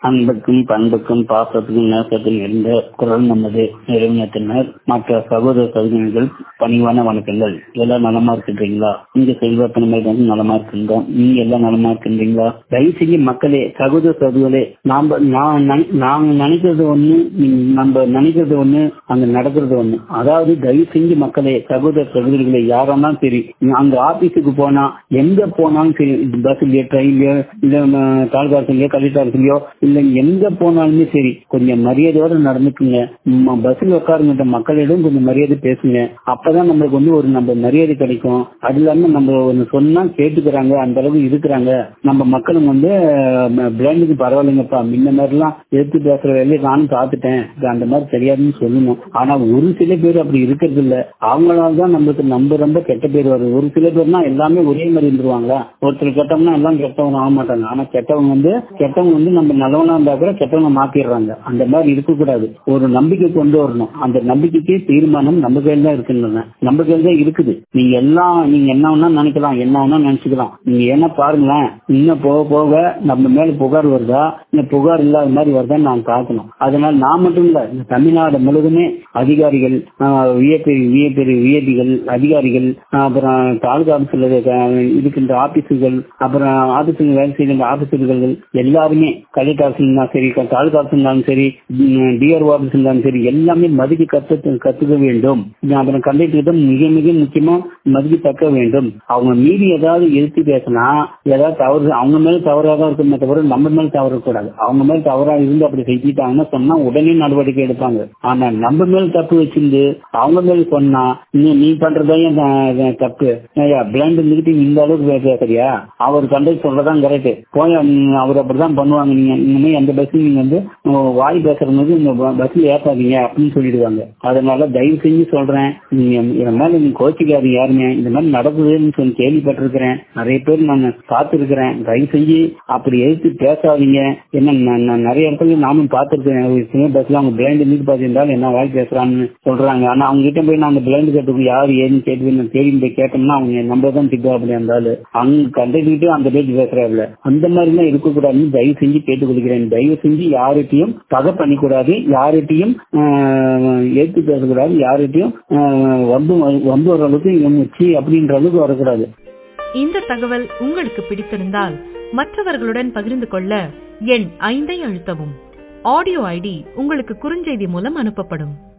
அன்புக்கும் பண்புக்கும் பாசத்துக்கும் நேசத்துக்கும் இருந்த குரல் நமது நிறுவனத்தினர் மற்ற சகோதர சகோதரிகள் பணிவான வணக்கங்கள் எல்லாம் நலமா இருக்கின்றீங்களா இங்க செல்வத்தன்மை வந்து நலமா இருக்கின்றோம் நீங்க எல்லாம் நலமா இருக்கின்றீங்களா தயவு செஞ்சு மக்களே சகோதர சகோதரே நாம நான் நினை- நாங்க நினைக்கிறது ஒண்ணு நீங்க நம்ம நினைக்கிறது ஒண்ணு அங்க நடக்கிறது ஒண்ணு அதாவது தயவு செஞ்சு மக்களே சகோதர சகோதரிகளை யாரெல்லாம் சரி அங்க ஆபீஸுக்கு போனா எங்க போனாலும் சரி பஸ்லயோ ட்ரெயின்லயோ இல்ல தாலுகாசுலயோ கலெக்டர்ஸ்லயோ இல்ல எங்க போனாலுமே சரி கொஞ்சம் மரியாதையோட நடந்துக்குங்க ம- பஸ்ல உட்காருங்கிட்ட மக்களிடம் கொஞ்சம் மரியாதை பேசுங்க அப்பதான் நம்மளுக்கு வந்து ஒரு நம்ம மரியாதை கிடைக்கும் அது இல்லாம நம்ம ஒண்ணு சொன்னா கேட்டுக்கிறாங்க அந்த அளவுக்கு இருக்கிறாங்க நம்ம மக்களும் வந்து பிளாண்டுக்கு பரவாயில்லைங்கப்பா முன்ன மாதிரி எல்லாம் எடுத்து பேசுற வேலையை நானும் காத்துட்டேன் இது அந்த மாதிரி தெரியாதுன்னு சொல்லணும் ஆனா ஒரு சில பேர் அப்படி இருக்கிறது இல்ல அவங்களால தான் நம்மளுக்கு நம்ம ரொம்ப கெட்ட பேர் வருது ஒரு சில பேர்னா எல்லாமே ஒரே மாதிரி இருந்துருவாங்களா ஒருத்தர் கெட்டவனா எல்லாம் கெட்டவங்க ஆக மாட்டாங்க ஆனா கெட்டவங்க வந்து கெட்டவங்க வந்து நம்ம நல்லவனா இருந்தா கூட கெட்டவங்க மாத்திடுறாங்க அந்த மாதிரி இருக்கக்கூடாது ஒரு நம்பிக்கை கொண்டு வரணும் அந்த நம்பிக்கைக்கு தீர்மானம் நம்ம கையில் தான் இருக்குன்னு நம்ம கையில் தான் இருக்குது நீங்க எல்லாம் நீங்க என்ன வேணா நினைக்கலாம் என்ன வேணா நினைச்சுக்கலாம் நீங்க என்ன பாருங்களேன் இன்னும் போக போக நம்ம மேல புகார் வருதா இந்த புகார் இல்லாத மாதிரி வருதான்னு நான் பார்க்கணும் அதனால நான் மட்டும் இல்ல இந்த தமிழ்நாடு முழுவதுமே அதிகாரிகள் விஏபி விஏபி விஏபிகள் அதிகாரிகள் ஆஹ் அப்புறம் தாலுகா ஆபீஸ்ல இருக்கின்ற ஆபீஸுகள் அப்புறம் ஆபீஸுங்க வேலை செய்கின்ற ஆபீசர்கள் எல்லாருமே கலெக்டர் ஆபீஸ் இருந்தாலும் சரி தாலுகா ஆபீஸ் இருந்தாலும் சரி டிஆர்ஓ ஆபீஸ் இருந்தாலும் சரி எல்லாமே மதிக்க கத்து கத்துக்க வேண்டும் அப்புறம் கண்டக்டரிடம் மிக மிக முக்கியமா மதிக்க தக்க வேண்டும் அவங்க மீறி ஏதாவது எதிர்த்து பேசினா ஏதாவது தவறு அவங்க மேல தவறாக தான் இருக்குமே தவிர நம்ம மேல தவறு கூடாது அவங்க மேல தவறா இருந்து அப்படி செஞ்சுட்டாங்கன்னா சொன்னா உடனே நடவடிக்கை எடுப்பாங்க ஆனா நம்ம மேல தப்பு வச்சிருந்து அவங்க மேல சொன்னா நீ நீ பண்றதா ஏன் த- தப்பு பிளாண்ட் இருந்துகிட்டு இந்த அளவுக்கு பே- பேசுறியா அவர் கண்டது சொல்றதான் கரெக்ட் போய் ம், அவர் அப்படிதான் பண்ணுவாங்க நீங்க இனிமே எந்த பஸ் நீங்க வந்து உம், வாய் பேசுறது இந்த பஸ்ல ஏத்தாதீங்க அப்படின்னு சொல்லிடுவாங்க அதனால தயவு செஞ்சு சொல்றேன் நீங்க என் மேல நீங்க கோச்சிக்காதீங்க யாருங்க இந்த மாதிரி நடக்குதுன்னு சொல்லி கேள்விப்பட்டிருக்கிறேன் நிறைய பேர் நான் பார்த்திருக்கிறேன் தயவு செஞ்சு அப்படி எதிர்த்து பேசாதீங்க என்ன நான் நான் நிறைய இடத்துல நானும் பார்த்திருக்கேன் சின்ன பஸ்ல அவங்க பிளைண்ட் இருந்து பார்த்திருந்தாலும் என்ன வாய் பேசுறான்னு சொல்றாங்க ஆனா அவங்க கிட்ட போய் நான் அந்த பிளைண்ட் கேட்டு யாரு ஏன்னு கேட்டு நான் தேடி போய் கேட்டோம்னா அவங்க நம்ம தான் திட்டு அப்படி இருந்தாலும் அங்க கண்டுக்கிட்டு அந்த பேச்சு பேசுறாருல அந்த மாதிரி எல்லாம் இருக்கக்கூடாதுன்னு தயவு செஞ்சு கேட்டுக்கொள்கிறேன் தயவு செஞ்சு யார்கிட்டயும் பகை பண்ணிக்கூடாது யார்கிட்டயும் ஆஹ், எதிர்த்து பேசக்கூடாது யார்கிட்டயும் ஆஹ், வந்து வந்து வர அளவுக்கு சி அப்படின்ற அளவுக்கு வரக்கூடாது இந்த தகவல் உங்களுக்கு பிடித்திருந்தால் மற்றவர்களுடன் பகிர்ந்து கொள்ள எண் ஐந்தை அழுத்தவும் ஆடியோ ஐடி உங்களுக்கு குறுஞ்செய்தி மூலம் அனுப்பப்படும்